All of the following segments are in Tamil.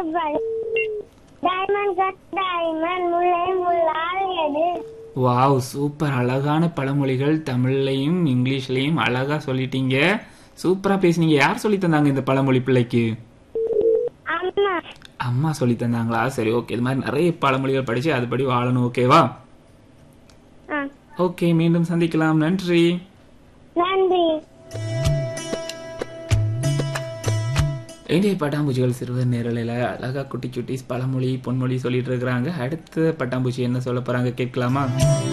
பட்டு படு டைமண்ட் கட் டைமண்ட் முல்லை முள்ளாடியது வாவ் சூப்பர் அழகான பழமொழிகள் தமிழ்லையும் இங்கிலீஷ்லயும் அழகா சொல்லிட்டீங்க சூப்பரா பேசுனீங்க யார் சொல்லி தந்தாங்க இந்த பழமொழி பிள்ளைக்கு அம்மா அம்மா சொல்லி தந்தாங்களா சரி ஓகே இது மாதிரி நிறைய பழமொழிகள் படிச்சு அதுபடி வாழணும் ஓகேவா ஆ ஓகே மீண்டும் சந்திக்கலாம் நன்றி நன்றி இந்திய பட்டாம்பூச்சிகள் சிறுவர் நேரலையில் அழகா குட்டி சுட்டிஸ் பழமொழி பொன்மொழி சொல்லிட்டு இருக்கிறாங்க அடுத்த பட்டாம்பூச்சி என்ன சொல்ல போறாங்க கேட்கலாமா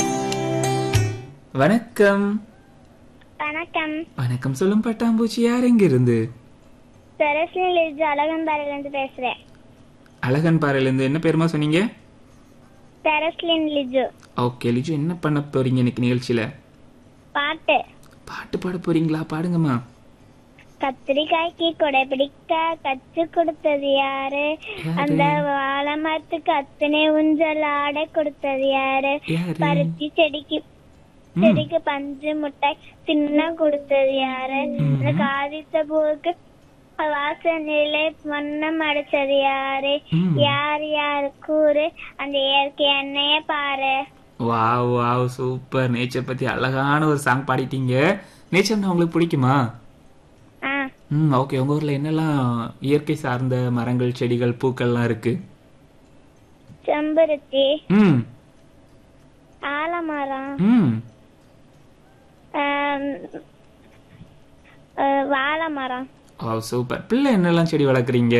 வணக்கம் வணக்கம் வணக்கம் சொல்லும் பட்டாம்பூச்சி யார் எங்க இருந்து சரஸ்வதி லிஜு அழகம்பாறையில இருந்து பேசுறேன் அழகன் பாறையிலேருந்து என்ன பேருமா சொன்னீங்க சரஸ்லின் லிஜு ஓகே லிஜு என்ன பண்ண போறீங்க இன்னைக்கு நிகழ்ச்சியில பாட்டு பாட்டு பாட போறீங்களா பாடுங்கம்மா கத்திரிக்காய்க்கு கொடை பிடிக்க கத்து கொடுத்தது யாரு அந்த வாழை மரத்துக்கு அத்தனை ஊஞ்சல் ஆடை கொடுத்தது யாரு யாரு பருத்தி செடிக்கு செடிக்கு பஞ்சு முட்டை தின்ன கொடுத்தது யாரு அந்த காதித்த பூவுக்கு வாசனையில வண்ணம் அடிச்சது யாரு ம். யார் யாரு கூறு அந்த இயற்கை எண்ணெய பாரு வாவ் வாவ் சூப்பர் நேச்சர் பத்தி அழகான ஒரு சாங் பாடிட்டீங்க நேச்சர்னா உங்களுக்கு பிடிக்குமா ஆ ம் ஓகே உங்க ஊர்ல என்னெல்லாம் இயற்கை சார்ந்த மரங்கள் செடிகள் பூக்கள்லாம் இருக்கு செம்பருத்தி ம் ஆலமரம் ம் ஆம், ஆ, வாழை மரம் ஓ சூப்பர் பிள்ளை என்னெல்லாம் செடி வளர்க்குறீங்க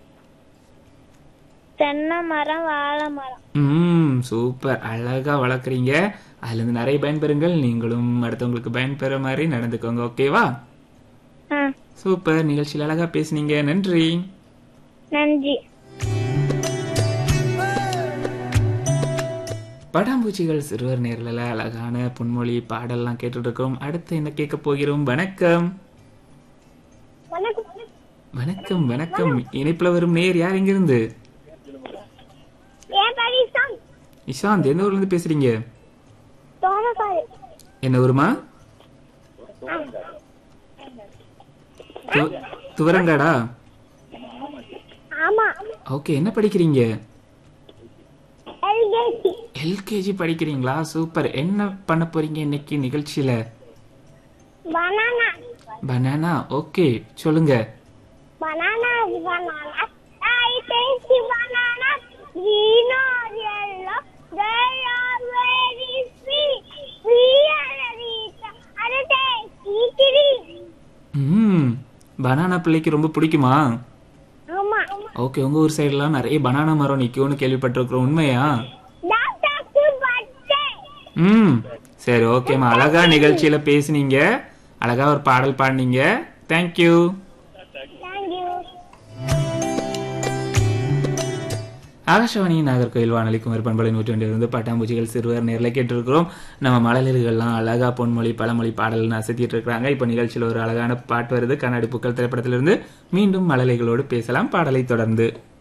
தென்னை மரம் வாழை மரம் ம் சூப்பர் அழகா வளர்க்குறீங்க அதுல இருந்து நிறைய பயன்பெறுங்கள் நீங்களும் அடுத்தவங்களுக்கு பயன்பெற மாதிரி நடந்துக்கோங்க ஓகேவா ஆ சூப்பர் நிகழ்ச்சியில் அழகா பேசுனீங்க நன்றி நன்றி படாம்பூச்சிகள் சிறுவர் நேரில் அழகான பொன்மொழி பாடல்லாம் கேட்டுட்டு இருக்கோம் அடுத்து என்ன கேட்க போகிறோம் வணக்கம் வணக்கம் வணக்கம் இணைப்புல வரும் நேர் யார் எங்கிருந்து ஏன் பரிசம் இஷாந்த் எந்த ஊர்ல இருந்து பேசுறீங்க தோணக்காரு என்ன ஊருமா து- துவரங்காடா ஆமா ஓகே என்ன படிக்கிறீங்க எல்கேசி எல்கேஜி படிக்கிறீங்களா சூப்பர் என்ன பண்ண போறீங்க இன்னைக்கு நிகழ்ச்சியில பனானா பனானா ஓகே சொல்லுங்க Banana is banana. I tasty banana. Green or yellow. They are very sweet. Sweet and eat. And tasty tree. ம் பனானா பிள்ளைக்கு ரொம்ப பிடிக்குமா ஆமா ஓகே உங்க ஊர் சைடுலாம் நிறைய பனானா மரம் நிக்கும்னு கேள்விப்பட்டிருக்கிறோம் உண்மையா டாக்டருக்கு பட்டே ம் சரி ஓகேம்மா அழகா நிகழ்ச்சியில பேசுனீங்க அழகா ஒரு பாடல் பாடினீங்க தேங்க்யூ தேங்க்யூ ஆகாஷவாணி நாகர்கோயில் வானொலி குமர் பண்பலை நூற்றி பட்டாம்பூச்சிகள் சிறுவர் நேரில் கேட்டிருக்கிறோம் நம்ம மழலைகள்லாம் அழகா பொன்மொழி பழமொழி பாடல்னு அசத்திட்டு இருக்கிறாங்க இப்போ நிகழ்ச்சியில் ஒரு அழகான பாட்டு வருது கண்ணாடி பூக்கள் திரைப்படத்திலிருந்து மீண்டும் மழலைகளோடு பேசலாம் பாடலை தொடர்ந்து